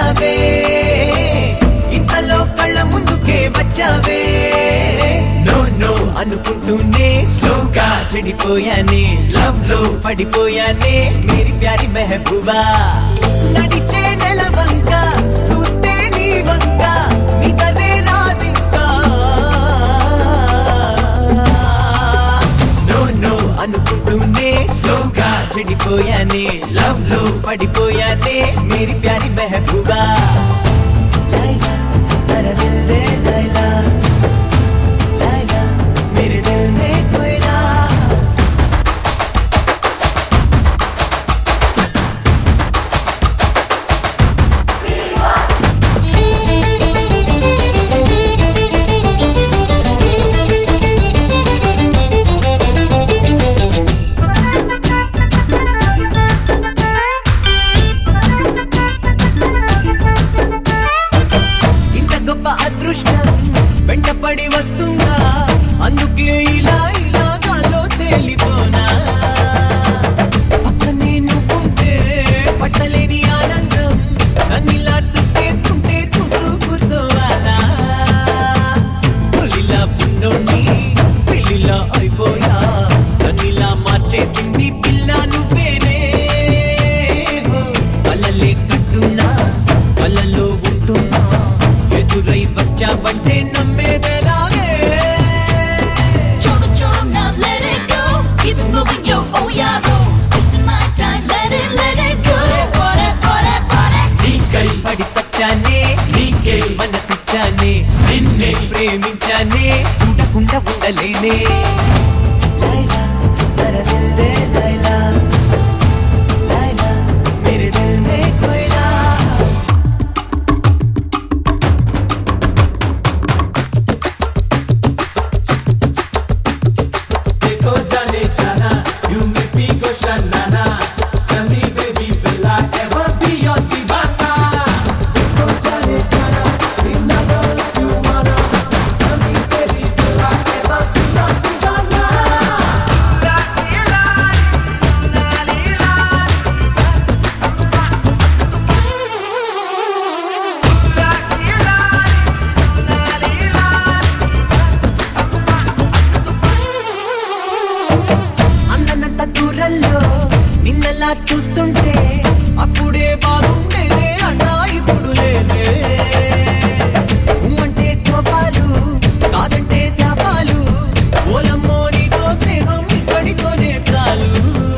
నచ్చావే ఇంతలో కళ్ళ ముందుకే వచ్చావే నో నో అనుకుంటూనే స్లోగా చెడిపోయానే లవ్ లో పడిపోయానే మేరీ ప్యారి మెహబూబా నడిచే నెల వంక చూస్తే నీ వంక నిదరే రాదింకా నో నో అనుకుంటూనే స్లోగా చెడిపోయానే లవ్ లో పడిపోయానే మేరీ ప్యారి మెహబూబా లైలా జరా దిల్ దే లైలా లైలా मेरे दिल में कोयला ఇంత గొప్ప అదృష్టం వెంటపడి వస్తుందా అందుకే ఇలా ఇలా గాల్లో తేలిపోనా పక్కనే నువ్వుంటే పట్టలేని ఆనందం నన్నిలా చుట్టేస్తుంటే చూస్తూ కూర్చోవాలా పులిలా పున్నోణ్ణి పిల్లిలా అయిపోయా నన్నిలా మార్చేసింది పిల్ల నువ్వేనే ఓ, కలలే కట్టున్నా కలలో ఉంటున్నా ఎదురై వచ్చావంటే నమ్మేదేలాగే Choro, choro, now let it go. Keep it moving, yo, oh yeah, go. Wasting my time, let it, let it go. What it, what it, what it. నీకై పడి చచ్చానే నీకే మనసిచ్చానే నిన్నే ప్రేమించానే చూడకుండా ఉండలేనే లైలా జరా దిల్ దే లైలా లైలా మేరే దిల్ మే కోయలా देखो जाने जाना you make me go shanana tell me baby will I ever be your divana देखो जाने जाना be my girl if you wanna tell me baby will I ever be your divana అందనంత దూరంలో నిన్నలా చూస్తుంటే అప్పుడే బాగుండేదే అన్నా ఇప్పుడు లేదే అంటే కోపాలు కాదంటే శాపాలు ఓలమ్మో నీతో స్నేహం ఇక్కడితోనే చాలు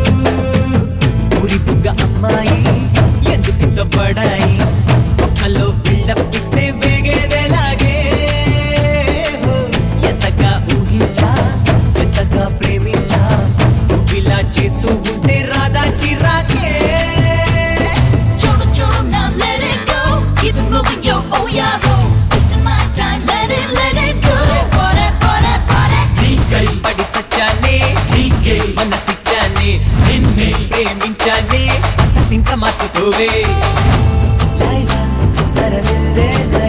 ఊరి బుగ్గ అమ్మాయి ఎందుకింత పడాయి ఒక్కలో బిల్డప్ ఇస్తే వేగేదేలాగే హో, ఎంతగా ఊహించా ఎంతగా ప్రేమించా నువ్విలా చేస్తూ ఉంటే రాదా చిరాకే Choro, choro, now let it go. Keep it moving, yo, oh yeah, go. Wasting my time, let it, let it go. What it, what it, what it. నీకై పడి చచ్చానే నీకే మనసిచ్చానే నిన్నే ప్రేమించానే ఇంకా మార్చుకోవే లైలా జరా దిల్ దే